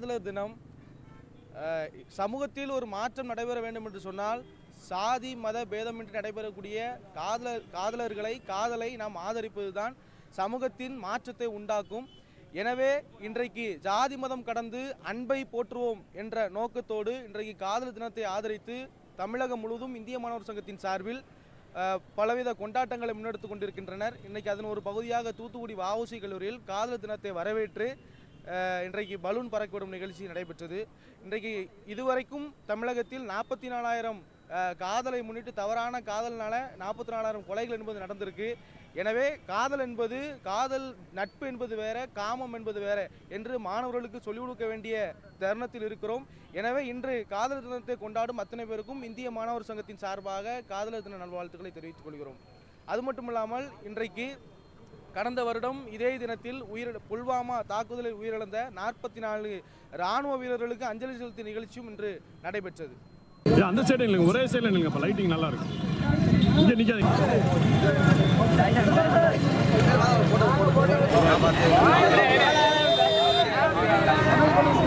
காதலர் தினம் அஹ், சமூகத்தில் ஒரு மாற்றம் நடைபெற வேண்டும் என்று சொன்னால் சாதி மத பேதமின்றி நடைபெறக்கூடிய காதலர் காதலர்களை காதலை நாம் ஆதரிப்பதுதான் சமூகத்தின் மாற்றத்தை உண்டாக்கும் எனவே இன்றைக்கு ஜாதி மதம் கடந்து அன்பை போற்றுவோம் என்ற நோக்கத்தோடு இன்றைக்கு காதலர் தினத்தை ஆதரித்து தமிழகம் முழுவதும் இந்திய மாணவர் சங்கத்தின் சார்பில் அஹ், பலவித கொண்டாட்டங்களை முன்னெடுத்து கொண்டிருக்கின்றனர் இன்றைக்கு அதன் ஒரு பகுதியாக தூத்துக்குடி வஉசி கல்லூரியில் காதலர் தினத்தை வரவேற்று அஹ், இன்றைக்கு பலூன் பறக்கவிடும் நிகழ்ச்சி நடைபெற்றது இன்றைக்கு இதுவரைக்கும் தமிழகத்தில் நாற்பத்தி நாலாயிரம் காதலை முன்னிட்டு தவறான காதல்னால நாற்பத்தி நாலாயிரம் கொலைகள் என்பது நடந்திருக்கு எனவே காதல் என்பது காதல் நட்பு என்பது வேற காமம் என்பது வேற என்று மாணவர்களுக்கு சொல்லிக் கொடுக்க வேண்டிய தருணத்தில் இருக்கிறோம் எனவே இன்று காதலர் தினத்தை கொண்டாடும் அத்தனை பேருக்கும் இந்திய மாணவர் சங்கத்தின் சார்பாக காதலர் தின நல்வாழ்த்துக்களை தெரிவித்துக் கொள்கிறோம் அது மட்டுமில்லாமல் இன்றைக்கு கடந்த வருடம் இதே தினத்தில் உயிர் புல்வாமா தாக்குதலில் உயிரிழந்த நாற்பத்தி நாலு இராணுவ வீரர்களுக்கு அஞ்சலி செலுத்திய நிகழ்ச்சியும் இன்று நடைபெற்றது ஏய், அந்த சைடு இல்லைங்க ஒரே சைடில் இல்லைங்க இப்போ லைட்டிங் நல்லா இருக்கும் இங்கே நிற்காதீங்க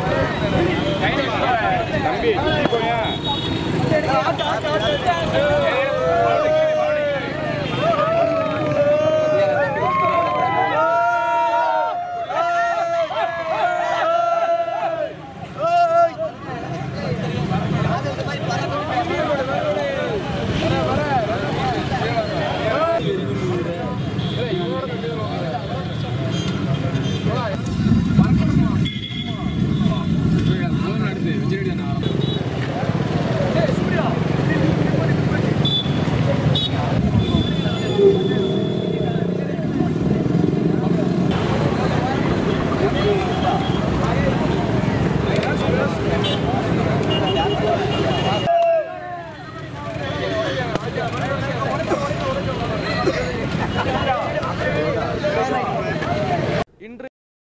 தம்பி போயா